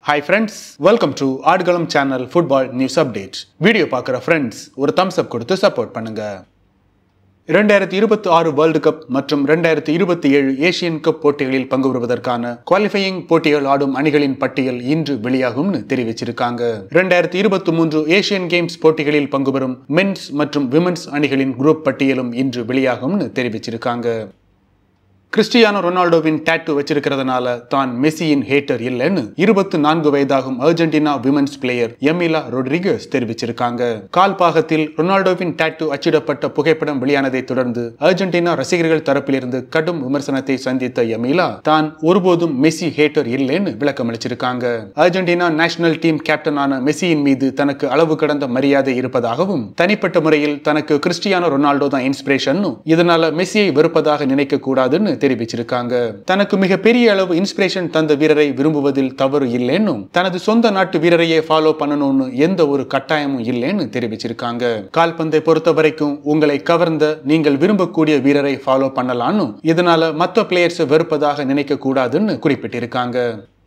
hi friends welcome to Aadukalam channel football news update video பார்க்குற friends ஒரு thumbs up கொடுத்து support பண்ணுங்க இரண்டாயிரத்தி இருபத்தி ஆறு வேர்ல்டு கப் மற்றும் இரண்டாயிரத்தி இருபத்தி ஏழு ஏசியன் கப் போட்டிகளில் பங்கு பெறுவதற்கான குவாலிஃபையிங் போட்டிகள் ஆடும் அணிகளின் பட்டியல் இன்று வெளியாகும்னு தெரிவிச்சிருக்காங்க இரண்டாயிரத்தி இருபத்தி மூன்று ஏசியன் கேம்ஸ் போட்டிகளில் பங்கு பெறும் மென்ஸ் மற்றும் விமென்ஸ் அணிகளின் குரூப் பட்டியலும் இன்று வெளியாகும்னு தெரிவிச்சிருக்காங்க கிறிஸ்டியானோ ரொனால்டோவின் டேட்டு வச்சிருக்கிறதுனால தான் மெஸ்ஸியின் ஹேட்டர் இல்லைன்னு இருபத்தி நான்கு வயதாகும் Argentina women's player Emila Rodriguez தெரிவிச்சிருக்காங்க கால் பாகத்தில் ரொனால்டோவின் டேட்டு அச்சிடப்பட்ட புகைப்படம் வெளியானதை தொடர்ந்து அர்ஜென்டினா ரசிகர்கள் தரப்பிலிருந்து கடும் விமர்சனத்தை சந்தித்த எமிலா தான் ஒருபோதும் மெஸ்ஸி ஹேட்டர் இல்லைன்னு விளக்கம் அளிச்சிருக்காங்க அர்ஜென்டினா நேஷனல் டீம் கேப்டனான மெஸ்ஸியின் மீது தனக்கு அளவு கடந்த மரியாதை இருப்பதாகவும் தனிப்பட்ட முறையில் தனக்கு கிறிஸ்டியானோ ரொனால்டோ தான் இன்ஸ்பிரேஷன் இதனால மெஸ்ஸியை வெறுப்பதாக நினைக்க கூடாதுன்னு தெரிவிச்சிருக்காங்க தனக்கு மிக பெரிய அளவு இன்ஸ்பிரேஷன் தந்த வீரரை விரும்புவதில் தவறு இல்லைன்னும் தனது சொந்த நாட்டு வீரரையே ஃபாலோ பண்ணணும்னு எந்த ஒரு கட்டாயமும் இல்லைன்னு தெரிவிச்சிருக்காங்க கால்பந்தை பொறுத்த வரைக்கும் உங்களை கவர்ந்த நீங்கள் விரும்பக்கூடிய வீரரை ஃபாலோ பண்ணலான்னு இதனால மற்ற பிளேயர்ஸை வெறுப்பதாக நினைக்க கூடாதுன்னு குறிப்பிட்டிருக்காங்க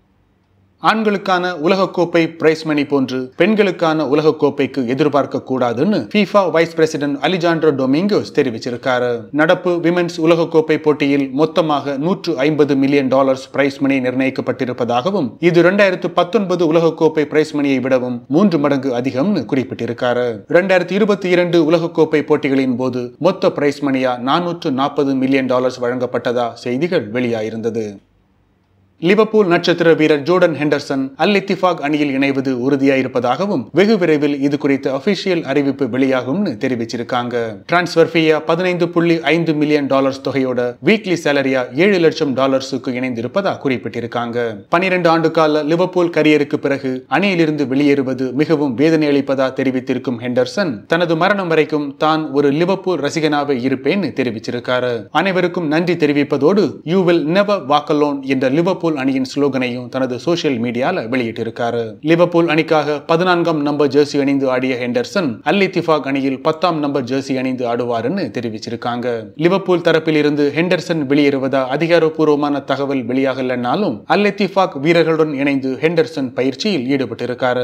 ஆண்களுக்கான உலகக்கோப்பை பிரைஸ் மணி போன்று பெண்களுக்கான உலகக்கோப்பைக்கு எதிர்பார்க்க கூடாதுன்னு FIFA vice president Alejandro Dominguez தெரிவிச்சிருக்காரு நடப்பு விமென்ஸ் உலகக்கோப்பை போட்டியில் மொத்தமாக நூற்று ஐம்பது மில்லியன் டாலர்ஸ் பிரைஸ் மணி நிர்ணயிக்கப்பட்டிருப்பதாகவும் இது இரண்டாயிரத்து பத்தொன்பது உலகக்கோப்பை பிரைஸ் மணியை விடவும் மூன்று மடங்கு அதிகம்னு குறிப்பிட்டிருக்காரு இரண்டாயிரத்தி இருபத்தி இரண்டு உலகக்கோப்பை போட்டிகளின் போது மொத்த பிரைஸ் மணியா நானூற்று நாற்பது மில்லியன் டாலர்ஸ் வழங்கப்பட்டதா செய்திகள் வெளியாயிருந்தது லிவர்பூல் நட்சத்திர வீரர் ஜோர்டன் ஹெண்டர்சன் அல் இத்திஃபாக் அணியில் இணைவது உறுதியாயிருப்பதாகவும் வெகு விரைவில் இது குறித்த அபிஷியல் அறிவிப்பு வெளியாகும்னு தெரிவிச்சிருக்காங்க டிரான்ஸ்பர் ஃபீயா பதினைந்து புள்ளி ஐந்து மில்லியன் டாலர்ஸ் தொகையோட வீக்லி சேலரியா ஏழு லட்சம் டாலர்ஸுக்கு இணைந்திருப்பதா குறிப்பிட்டிருக்காங்க பனிரெண்டு ஆண்டு கால லிவர்பூல் கரியருக்கு பிறகு அணியிலிருந்து வெளியேறுவது மிகவும் வேதனை அளிப்பதா தெரிவித்திருக்கும் ஹெண்டர்சன் தனது மரணம் வரைக்கும் தான் ஒரு லிவர்பூல் ரசிகனாக இருப்பேன்னு தெரிவிச்சிருக்காரு அனைவருக்கும் நன்றி தெரிவிப்பதோடு you will never walk alone என்ற லிவர்பூல் லிவர்பூல் அணியின் ஸ்லோகனையும் தனது சோசியல் மீடியால வெளியிட்டிருக்காரு லிவர்பூல் அணிக்காக பதினான்காம் நம்பர் ஜெர்சி அணிந்து ஆடிய ஹெண்டர்சன் அல் இத்திஃபாக் அணியில் பத்தாம் நம்பர் ஜெர்சி அணிந்து ஆடுவாருன்னு தெரிவிச்சிருக்காங்க லிவர்பூல் தரப்பில் இருந்து ஹெண்டர்சன் வெளியேறுவதா அதிகாரப்பூர்வமான தகவல் வெளியாகலனாலும் அல் இத்திஃபாக் வீரர்களுடன் இணைந்து ஹெண்டர்சன் பயிற்சியில் ஈடுபட்டிருக்காரு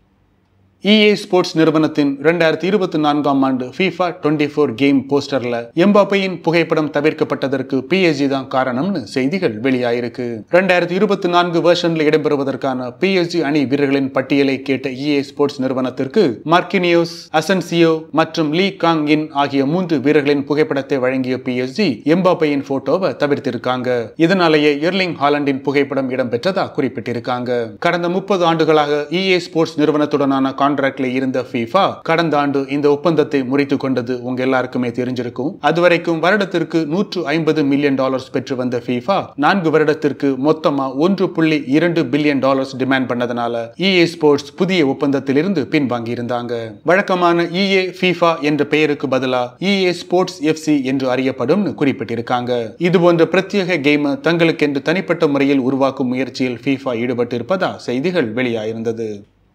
இஏ ஸ்போர்ட்ஸ் நிறுவனத்தின் இரண்டாயிரத்தி இருபத்தி நான்காம் ஆண்டு FIFA டுவெண்ட்டி ஃபோர் கேம் போஸ்டர்ல எம்பாப்பையின் புகைப்படம் தவிர்க்கப்பட்டதற்கு பிஎஸ்ஜி தான் காரணம்னு செய்திகள் வெளியாயிருக்கு இரண்டாயிரத்தி இருபத்தி நான்கு வெர்ஷன்ல இடம்பெறுவதற்கான பிஎஸ்ஜி அணி வீரர்களின் பட்டியலை கேட்ட இஏ ஸ்போர்ட்ஸ் நிறுவனத்திற்கு மார்க்கினியோஸ் அசன்சியோ மற்றும் லீ காங் இன் ஆகிய மூன்று வீரர்களின் புகைப்படத்தை வழங்கிய பிஎஸ்ஜி எம்பாப்பையின் போட்டோவை தவிர்த்திருக்காங்க இதனாலேயே எர்லிங் ஹாலண்டின் புகைப்படம் இடம்பெற்றதா குறிப்பிட்டிருக்காங்க கடந்த முப்பது ஆண்டுகளாக இஏ ஸ்போர்ட்ஸ் நிறுவனத்துடனான கான்ட்ராக்ட்ல இருந்த FIFA கடந்த ஆண்டு இந்த ஒப்பந்தத்தை முறித்து கொண்டது உங்க எல்லாருக்குமே தெரிஞ்சிருக்கும் அதுவரைக்கும் வருடத்திற்கு நூற்று ஐம்பது மில்லியன் டாலர்ஸ் பெற்று வந்த FIFA நான்கு வருடத்திற்கு மொத்தமா ஒன்று புள்ளி இரண்டு பில்லியன் டாலர்ஸ் டிமாண்ட் பண்ணதுனால இஏ ஸ்போர்ட்ஸ் புதிய ஒப்பந்தத்திலிருந்து பின்வாங்கி இருந்தாங்க வழக்கமான இஏ FIFA என்ற பெயருக்கு பதிலா இஏ ஸ்போர்ட்ஸ் எஃப்சி என்று அறியப்படும் குறிப்பிட்டிருக்காங்க இது போன்ற பிரத்யேக கேமை தங்களுக்கென்று தனிப்பட்ட முறையில் உருவாக்கும் முயற்சியில் FIFA ஈடுபட்டிருப்பதா செய்திகள் வெளியாயிருந்தது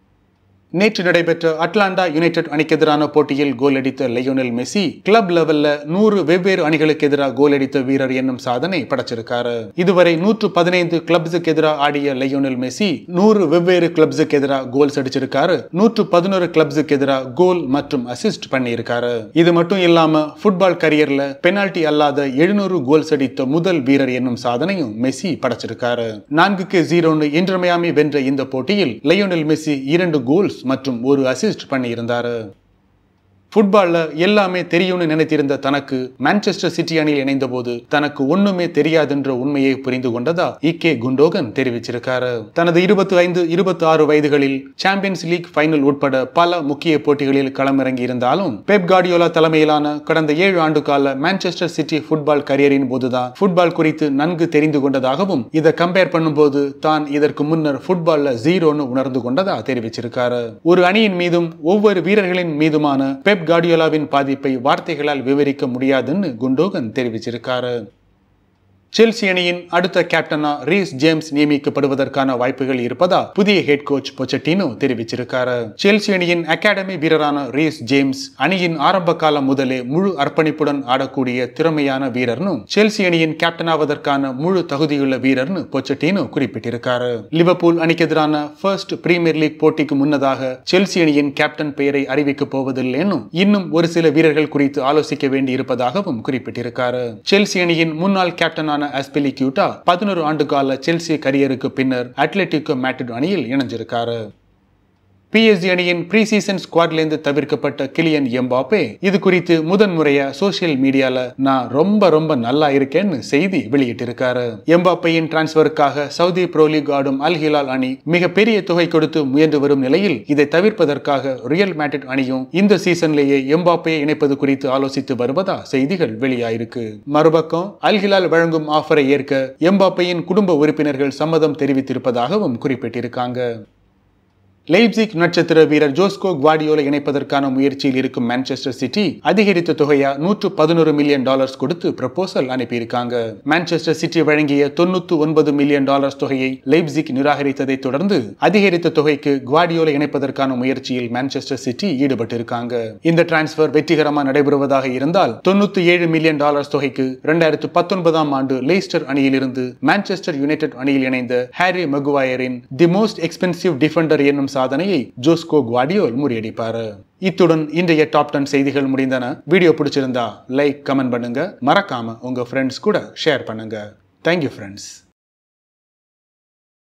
நேற்று நடைபெற்ற அட்லாண்டா யுனைடெட் அணிக்கு எதிரான போட்டியில் கோல் அடித்த லியோனல் மெஸ்ஸி கிளப் லெவல்ல நூறு வெவ்வேறு அணிகளுக்கு எதிராக கோல் அடித்த வீரர் என்னும் சாதனை படைச்சிருக்காரு இதுவரை நூற்று பதினைந்து கிளப்ஸுக்கு எதிராக ஆடிய லியோனல் மெஸ்ஸி நூறு வெவ்வேறு கிளப்ஸுக்கு எதிராக கோல்ஸ் அடிச்சிருக்காரு நூற்று பதினோரு கிளப்ஸுக்கு எதிராக கோல் மற்றும் அசிஸ்ட் பண்ணியிருக்காரு இது மட்டும் இல்லாம ஃபுட்பால் கரியர்ல பெனால்டி அல்லாத எழுநூறு கோல்ஸ் அடித்த முதல் வீரர் என்னும் சாதனையும் மெஸ்ஸி படைச்சிருக்காரு நான்குக்கு ஜீரோன்னு இன்றுமையாமி வென்ற இந்த போட்டியில் லியோனல் மெஸ்ஸி இரண்டு கோல்ஸ் மற்றும் ஒரு அசிஸ்ட் பண்ணியிருந்தாரு ஃபுட்பால்ல எல்லாமே தெரியும்னு நினைத்திருந்த தனக்கு மான்செஸ்டர் சிட்டி அணியில் இணைந்த போது தனக்கு ஒண்ணுமே தெரியாதுன்ற உண்மையை புரிந்து கொண்டதா இகே குண்டோகன் தெரிவிச்சிருக்காரு தனது இருபத்தி ஐந்து இருபத்தி ஆறு வயதுகளில் சாம்பியன்ஸ் லீக் ஃபைனல் உட்பட பல முக்கிய போட்டிகளில் களமிறங்கி இருந்தாலும் பெப் கார்டியோலா தலைமையிலான கடந்த ஏழு ஆண்டு கால மான்செஸ்டர் சிட்டி ஃபுட்பால் கரியரின் போதுதான் ஃபுட்பால் குறித்து நன்கு தெரிந்து கொண்டதாகவும் இதை கம்பேர் பண்ணும்போது தான் இதற்கு முன்னர் ஃபுட்பால்ல ஜீரோன்னு உணர்ந்து கொண்டதா தெரிவிச்சிருக்காரு ஒரு அணியின் மீதும் ஒவ்வொரு வீரர்களின் மீதுமான பெப் பெப் கார்டியோலாவின் பாதிப்பை வார்த்தைகளால் விவரிக்க முடியாதுன்னு குண்டோகன் தெரிவிச்சிருக்காரு செல்சி அணியின் அடுத்த கேப்டனா ரீஸ் ஜேம்ஸ் நியமிக்கப்படுவதற்கான வாய்ப்புகள் இருப்பதா புதிய ஹெட் கோச் பொச்சட்டினோ தெரிவிச்சிருக்காரு செல்சி அணியின் அகாடமி வீரரான ரீஸ் ஜேம்ஸ் அணியின் ஆரம்ப காலம் முதலே முழு அர்ப்பணிப்புடன் ஆடக்கூடிய திறமையான வீரர்னு செல்சி அணியின் கேப்டனாவதற்கான முழு தகுதியுள்ள வீரர்னு பொச்சட்டினோ குறிப்பிட்டிருக்காரு லிவர்பூல் அணிக்கு எதிரான ஃபர்ஸ்ட் பிரீமியர் லீக் போட்டிக்கு முன்னதாக செல்சி அணியின் கேப்டன் பெயரை அறிவிக்கப் போவதில்லைன்னு இன்னும் ஒரு சில வீரர்கள் குறித்து ஆலோசிக்க வேண்டி இருப்பதாகவும் குறிப்பிட்டிருக்காரு செல்சி அணியின் முன்னாள் கேப்டனான அஸ்பிலி கியூட்டா பதினோரு ஆண்டு கால செல்சி கரியருக்கு பின்னர் அட்லெட்டிகோ மேட்ரிட் அணியில் இணைஞ்சிருக்காரு பிஎஸ்ஜி அணியின் ப்ரீ சீசன் ஸ்குவாட்லேருந்து தவிர்க்கப்பட்ட கிலியன் எம்பாப்பே இது குறித்து முதன் முறையா சோசியல் மீடியால நான் ரொம்ப ரொம்ப நல்லா இருக்கேன்னு செய்தி வெளியிட்டிருக்காரு எம்பாப்பையின் டிரான்ஸ்பருக்காக சவுதி ப்ரோ லீக் ஆடும் அல் ஹிலால் அணி மிகப்பெரிய தொகை கொடுத்து முயன்று வரும் நிலையில் இதை தவிர்ப்பதற்காக ரியல் மேட்ரிட் அணியும் இந்த சீசன்லேயே எம்பாப்பையை இணைப்பது குறித்து ஆலோசித்து வருவதா செய்திகள் வெளியாயிருக்கு மறுபக்கம் அல் ஹிலால் வழங்கும் ஆஃபரை ஏற்க எம்பாப்பையின் குடும்ப உறுப்பினர்கள் சம்மதம் தெரிவித்திருப்பதாகவும் குறிப்பிட்டிருக்காங்க லெய்ப்சிக் நட்சத்திர வீரர் ஜோஸ்கோ குவாடியோலை இணைப்பதற்கான முயற்சியில் இருக்கும் மான்செஸ்டர் சிட்டி அதிகரித்த தொகையா நூற்று பதினோரு மில்லியன் டாலர்ஸ் கொடுத்து ப்ரப்போசல் அனுப்பியிருக்காங்க மான்செஸ்டர் சிட்டி வழங்கிய தொண்ணூத்து ஒன்பது மில்லியன் டாலர்ஸ் தொகையை லெய்ப்சிக் நிராகரித்ததை தொடர்ந்து அதிகரித்த தொகைக்கு குவாடியோலை இணைப்பதற்கான முயற்சியில் மான்செஸ்டர் சிட்டி ஈடுபட்டிருக்காங்க இந்த டிரான்ஸ்பர் வெற்றிகரமாக நடைபெறுவதாக இருந்தால் தொண்ணூத்தி ஏழு மில்லியன் டாலர்ஸ் தொகைக்கு இரண்டாயிரத்து பத்தொன்பதாம் ஆண்டு லெய்ஸ்டர் அணியிலிருந்து மான்செஸ்டர் யுனைடெட் அணியில் இணைந்த ஹாரி மகுவாயரின் தி மோஸ்ட் எக்ஸ்பென்சிவ் டிஃபெண்டர் என்னும் சாதனையை ஜோஸ்கோ குவாடியோல் முறியடிப்பார் இத்துடன் இன்றைய டாப் டென் செய்திகள் முடிந்தன வீடியோ பிடிச்சிருந்தா லைக் கமெண்ட் பண்ணுங்க மறக்காம உங்க ஃப்ரெண்ட்ஸ் கூட ஷேர் பண்ணுங்க தேங்க்யூ ஃப்ரெண்ட்ஸ்